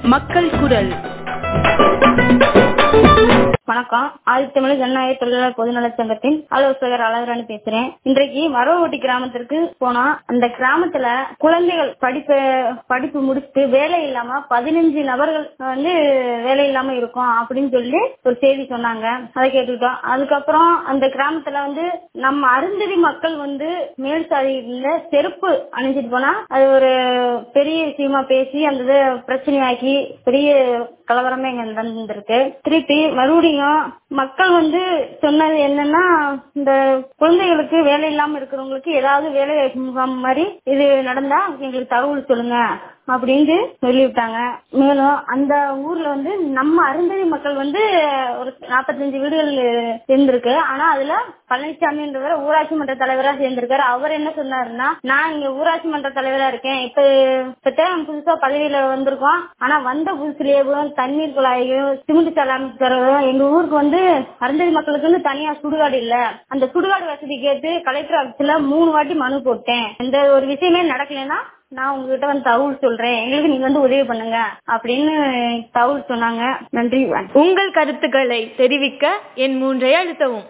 மக்கள் குரல் வணக்கம் ஆதித்தமிழ் ஜனநாயக தொழிலாளர் பொதுநலச் சங்கத்தின் ஆலோசகர் அழகராணி பேசுறேன் இன்றைக்கு மரவட்டி கிராமத்திற்கு போனா அந்த கிராமத்துல குழந்தைகள் படிப்பு படிப்பு முடிச்சுட்டு வேலை இல்லாம பதினஞ்சு நபர்கள் வந்து வேலை இல்லாம இருக்கும் அப்படின்னு சொல்லி ஒரு செய்தி சொன்னாங்க அதை கேட்டுக்கிட்டோம் அதுக்கப்புறம் அந்த கிராமத்துல வந்து நம்ம அருந்ததி மக்கள் வந்து மேல் சாதியில செருப்பு அணிஞ்சிட்டு போனா அது ஒரு பெரிய விஷயமா பேசி அந்த இதை பிரச்சனையாக்கி பெரிய கலவரமே இங்க நடந்திருக்கு திருப்பி மறுபடியும் மக்கள் வந்து சொன்னது என்னன்னா இந்த குழந்தைகளுக்கு வேலை இல்லாம இருக்கிறவங்களுக்கு ஏதாவது வேலை முகாம் மாதிரி இது நடந்தா எங்களுக்கு தகவல் சொல்லுங்க அப்படின்னு சொல்லிவிட்டாங்க மேலும் அந்த ஊர்ல வந்து நம்ம அருந்ததி மக்கள் வந்து ஒரு நாற்பத்தஞ்சு வீடுகள் இருந்திருக்கு ஆனா அதுல பழனிசாமின்றவர் ஊராட்சி மன்ற தலைவரா சேர்ந்திருக்காரு அவர் என்ன சொன்னாருன்னா நான் இங்க ஊராட்சி மன்ற தலைவரா இருக்கேன் இப்ப இப்பதான் புதுசா பதவியில வந்திருக்கோம் ஆனா வந்த புதுசுலயே தண்ணீர் குழாயையும் சிமெண்ட் சாலை அமைச்சு தரவும் எங்க ஊருக்கு வந்து அருந்ததி மக்களுக்கு வந்து தனியா சுடுகாடு இல்ல அந்த சுடுகாடு வசதி கேட்டு கலெக்டர் ஆபீஸ்ல மூணு வாட்டி மனு போட்டேன் இந்த ஒரு விஷயமே நடக்கலைன்னா நான் உங்ககிட்ட வந்து தகவல் சொல்றேன் எங்களுக்கு நீங்க வந்து உதவி பண்ணுங்க அப்படின்னு தகவல் சொன்னாங்க நன்றி உங்கள் கருத்துக்களை தெரிவிக்க என் மூன்றை அழுத்தவும்